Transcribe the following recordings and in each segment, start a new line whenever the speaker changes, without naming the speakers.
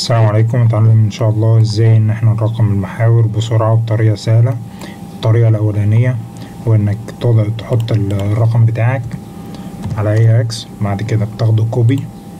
السلام عليكم نتعلم ان شاء الله ازاي ان احنا نرقم المحاور بسرعة وبطريقة سهلة الطريقة الاولانية هو انك تقعد تحط الرقم بتاعك على اي اكس بعد كده بتاخده كوبي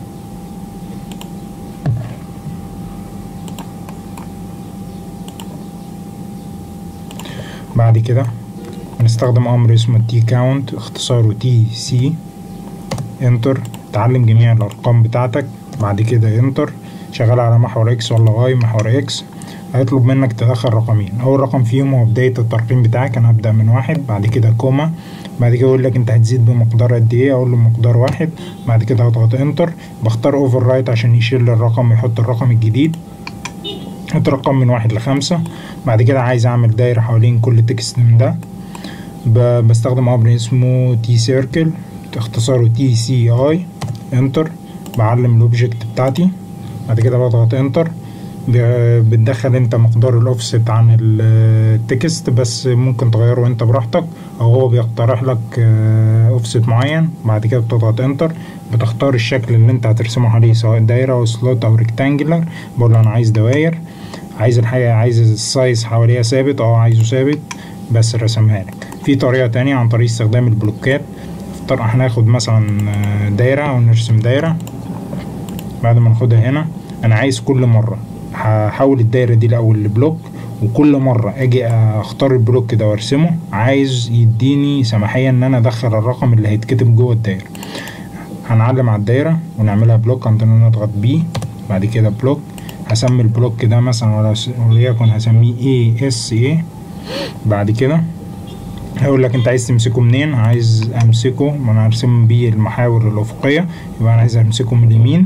بعد كده بنستخدم امر اسمه تي كاونت اختصاره تي سي انتر تعلم جميع الارقام بتاعتك بعد كده انتر شغال على محور اكس ولا واي محور اكس هيطلب منك تدخل رقمين اول رقم فيهم هو بداية الترقيم بتاعك انا هبدأ من واحد بعد كده كوما بعد كده يقول لك انت هتزيد بمقدار قد ايه اقول له مقدار واحد بعد كده هضغط انتر بختار اوفر رايت عشان يشيل الرقم ويحط الرقم الجديد اترقم من واحد لخمسة بعد كده عايز اعمل دايرة حوالين كل تكست من ده بستخدم امر اسمه تي سيركل اختصاره تي سي اي انتر بعلم الاوبجكت بتاعتي بعد كده بضغط انتر بتدخل انت مقدار الاوفست عن التكست بس ممكن تغيره انت براحتك او هو بيقترح لك اوفست معين بعد كده بتضغط انتر بتختار الشكل اللي انت هترسمه عليه سواء دايره او سلوت او ريكتانجلر بقول له انا عايز دواير عايز الحاجه عايز السايز حواليها ثابت اه عايزه ثابت بس رسمها لك في طريقه تانية عن طريق استخدام البلوكات هناخد مثلا دايره او نرسم دايره بعد ما ناخدها هنا انا عايز كل مره هحول الدايره دي لاول لبلوك وكل مرة اجي اختار البلوك ده وارسمه عايز يديني سماحية ان انا ادخل الرقم اللي هيتكتب جوه الدايرة هنعلم على الدايرة ونعملها بلوك عندنا نضغط بي بعد كده بلوك هسمي البلوك ده مثلا وليكن هسميه اي اس اي بعد كده هيقول لك انت عايز تمسكه منين عايز امسكه ما انا هرسم بيه المحاور الافقية يبقى انا عايز امسكه من اليمين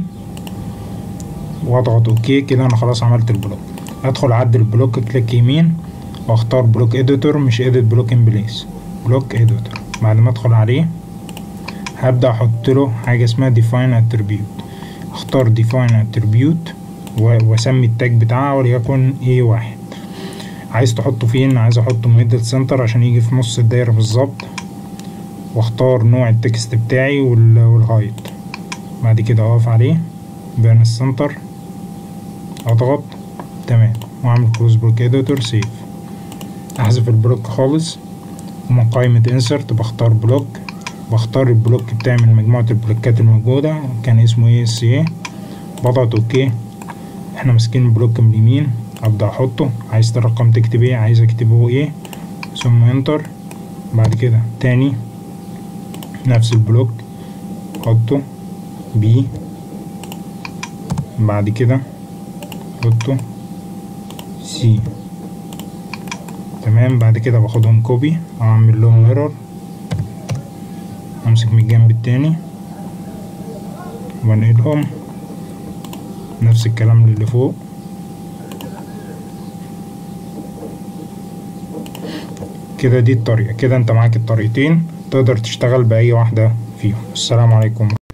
واضغط اوكي كده انا خلاص عملت البلوك ادخل اعدل البلوك كليك يمين واختار بلوك اديتور مش اديت بلوك ان بليس بلوك اديتور بعد ما ادخل عليه هبدا احط له حاجه اسمها define attribute اختار define attribute واسمي التاج بتاعها وليكن a واحد عايز تحطه فين عايز احطه ميدل سنتر عشان يجي في نص الدايره بالظبط واختار نوع التكست بتاعي والهايت بعد كده اقف عليه بين السنتر اضغط تمام واعمل كروس بلوك اديتور سيف احذف البلوك خالص ومن قائمة انسرت بختار بلوك بختار البلوك بتاعي من مجموعة البلوكات الموجودة كان اسمه اي اس اي بضغط اوكي احنا ماسكين البلوك من اليمين ابدا احطه عايز ترقم تكتب ايه عايز اكتبه ايه ثم انتر بعد كده تاني نفس البلوك احطه بي بعد كده احطه سي تمام بعد كده باخدهم كوبي اعمل لهم ميرور امسك من الجنب التاني وانقلهم نفس الكلام اللي فوق كده دي الطريقة كده انت معاك الطريقتين تقدر تشتغل بأي واحدة فيهم السلام عليكم